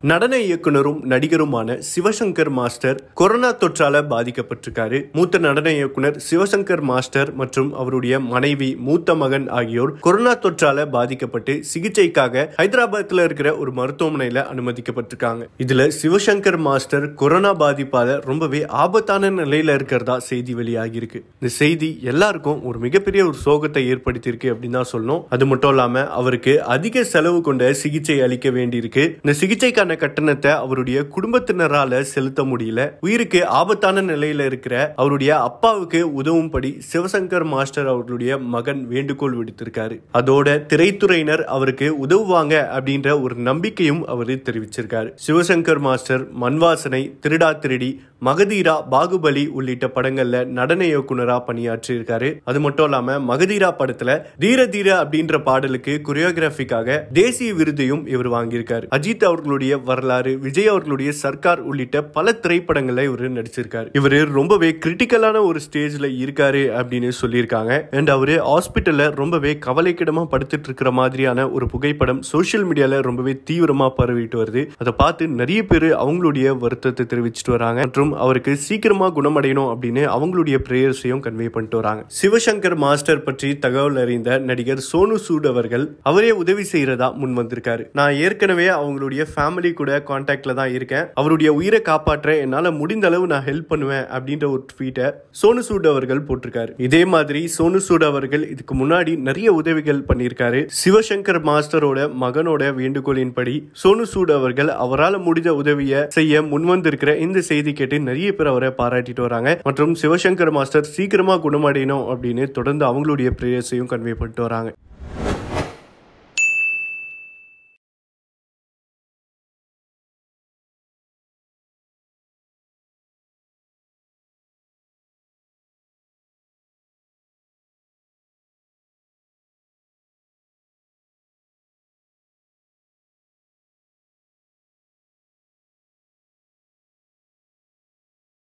நடன இயக்குனரும் நடிகருமான சிவசங்கர் மாஸ்டர் கொரோனா தொற்றால பாதிக்கப்பட்டிருக்காரு மூத்த நடன இயக்குனர் சிவசங்கர் மாஸ்டர் மற்றும் அவருடைய மனைவி மூத்த மகன் ஆகியோர் கொரோனா தொற்றால பாதிக்கப்பட்டு சிகிச்சைக்காக ஹைதராபாத்ல இருக்கிற ஒரு மருத்துவமனையில அனுமதிக்கப்பட்டிருக்காங்க இதுல சிவசங்கர் மாஸ்டர் கொரோனா பாதிப்பால ரொம்பவே ஆபத்தான நிலையில இருக்கிறதா செய்தி வெளியாகி இருக்கு இந்த செய்தி எல்லாருக்கும் ஒரு மிகப்பெரிய ஒரு சோகத்தை ஏற்படுத்தியிருக்கு அப்படின்னு தான் சொல்லணும் அது மட்டும் இல்லாம அவருக்கு அதிக செலவு கொண்ட சிகிச்சை அளிக்க வேண்டியிருக்கு இந்த சிகிச்சைக்கான கட்டணத்தை அவருடைய குடும்பத்தினரால செலுத்த முடியல உயிருக்கு ஆபத்தான நிலையில இருக்கிற அவருடைய அப்பாவுக்கு உதவும்படி சிவசங்கர் மாஸ்டர் அவர்களுடைய மகன் வேண்டுகோள் விடுத்திருக்காரு அதோட திரைத்துறையினர் அவருக்கு உதவுவாங்க அப்படின்ற ஒரு நம்பிக்கையும் அவர் தெரிவிச்சிருக்காரு சிவசங்கர் மாஸ்டர் மண்வாசனை திருடா திருடி மகதீரா பாகுபலி உள்ளிட்ட படங்கள்ல நடன இயக்குனரா பணியாற்றி இருக்காரு அது மட்டும் இல்லாம மகதீரா படத்துல தீர தீர அப்படின்ற பாடலுக்கு கொரியோகிராபிக்காக தேசிய விருதையும் இவர் வாங்கியிருக்காரு அஜித் அவர்களுடைய வரலாறு விஜய் அவர்களுடைய சர்க்கார் உள்ளிட்ட பல திரைப்படங்கள்ல இவர் நடிச்சிருக்காரு இவர் ரொம்பவே கிரிட்டிக்கலான ஒரு ஸ்டேஜ்ல இருக்காரு அப்படின்னு சொல்லியிருக்காங்க அண்ட் அவரு ஹாஸ்பிட்டல்ல ரொம்பவே கவலைக்கிடமா படுத்துட்டு இருக்கிற மாதிரியான ஒரு புகைப்படம் சோசியல் மீடியால ரொம்பவே தீவிரமா பரவிட்டு வருது அதை பார்த்து நிறைய பேர் அவங்களுடைய வருத்தத்தை தெரிவிச்சிட்டு வராங்க மற்றும் அவருக்கு சீக்கிரமா குணமடையணும் அப்படின்னு அவங்களுடைய பிரேயர்ஸையும் கன்வே பண்ணிட்டு வராங்க சிவசங்கர் மாஸ்டர் பற்றி தகவல் அறிந்த நடிகர் சோனு சூட் அவர்கள் அவரே உதவி செய்யறதா முன் வந்திருக்காரு நான் ஏற்கனவே அவங்களுடைய ஃபேமிலி கூட கான்டாக்ட்ல தான் இருக்கேன் அவருடைய உயிரை காப்பாற்ற என்னால முடிந்த அளவு நான் ஹெல்ப் பண்ணுவேன் அப்படின்ற ஒரு ட்வீட்டை சோனு சூட் அவர்கள் போட்டிருக்காரு இதே மாதிரி சோனு சூட் அவர்கள் இதுக்கு முன்னாடி நிறைய உதவிகள் பண்ணியிருக்காரு சிவசங்கர் மாஸ்டரோட மகனோட வேண்டுகோளின்படி சோனு சூட் அவர்கள் அவரால் முடிஞ்ச உதவியை செய்ய முன்வந்திருக்கிற இந்த செய்தி கேட்டு நிறைய பேர் அவரை பாராட்டிட்டு வராங்க மற்றும் சிவசங்கர் மாஸ்டர் சீக்கிரமா குணமடையணும் அப்படின்னு தொடர்ந்து அவங்களுடைய பிரேயர்ஸையும் கன்வே பண்ணிட்டு வராங்க